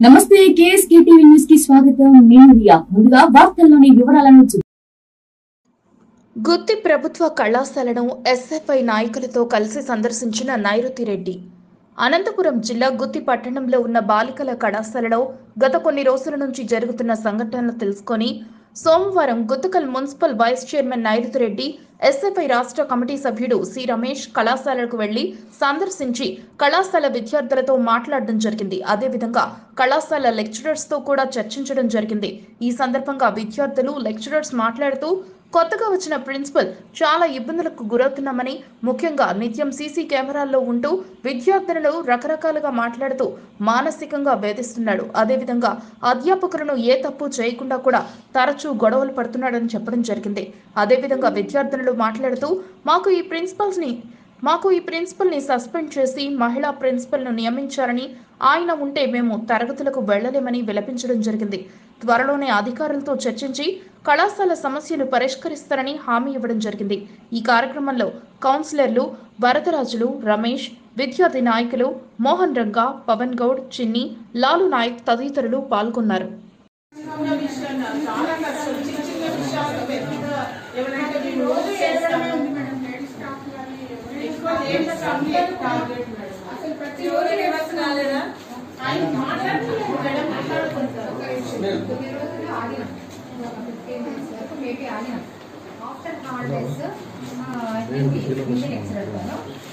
నమస్తే KSK TV news కి స్వాగతం నేను రియా ముందుగా వార్తల్లోని వివరాలను చూ- గుత్తి ప్రభుత్వ కళాశాలను ఎస్ఎఫ్ఐ నాయకులతో కలిసి సందర్శించిన నైరుతి రెడ్డి అనంతపురం జిల్లా గుత్తి పట్టణంలో ఉన్న బాలికల కళాశాలలో గత కొన్ని రోజుల నుంచి జరుగుతున్న సంఘటనలు తెలుసుకొని సోమవారం గుత్తకల్ municipal vice chairman Nairuthi Reddy SFI రాష్ట్ర కమిటీ సభ్యుడు సి రమేష్ కళాశాలకు వెళ్లి సందర్శించి కళాశాల విద్యార్థులతో మాట్లాడడం జరిగింది అదేవిధంగా కళాశాల లెక్చరర్స్ తో కూడా చర్చించడం జరిగింది ఈ సందర్భంగా విద్యార్థులు లెక్చరర్స్ మాట్లాడుతూ కొత్తగా వచ్చిన ప్రిన్సిపల్ చాలా ఇబ్బందులకు గురవుతున్నామని ముఖ్యంగా నిత్యం సీసీ కెమెరాల్లో ఉంటూ విద్యార్థులను రకరకాలుగా మాట్లాడుతూ మానసికంగా వేధిస్తున్నాడు అదేవిధంగా అధ్యాపకులను ఏ తప్పు చేయకుండా కూడా తరచూ గొడవలు పడుతున్నాడని చెప్పడం జరిగింది అదేవిధంగా విద్యార్థినులు మాట్లాడుతూ మాకు ఈ ప్రిన్సిపల్స్ ని మాకు ఈ ప్రిన్సిపల్ని సస్పెండ్ చేసి మహిళా ప్రిన్సిపల్ను నియమించారని ఆయన ఉంటే మేము తరగతులకు వెళ్లలేమని విలపించడం జరిగింది త్వరలోనే అధికారులతో చర్చించి కళాశాల సమస్యలు పరిష్కరిస్తారని హామీ ఇవ్వడం జరిగింది ఈ కార్యక్రమంలో కౌన్సిలర్లు వరదరాజులు రమేష్ విద్యార్థి నాయకులు మోహన్ రంగా పవన్ గౌడ్ చిన్ని లాలు నాయక్ తదితరులు పాల్గొన్నారు ఉన్న విషయాలు చాలా కష్టం చిన్న చిన్న విషయాలు పెద్దగా ఎవరైనా మేము రోజు చేస్తాము ఎక్కువ లేడీస్ కంప్లీట్ టార్గెట్ మేడం అసలు ప్రతి రోజు లేడీస్ కాలేదా ఆయన మాట్లాడుతున్నారు మేడం మాట్లాడుకుంటారు కొన్ని రోజులు ఆగినాం ఒక ఫిఫ్టీన్ మినిట్స్ వరకు మేబీ ఆగినాం after holidays Hindi Hindi lecturer గాను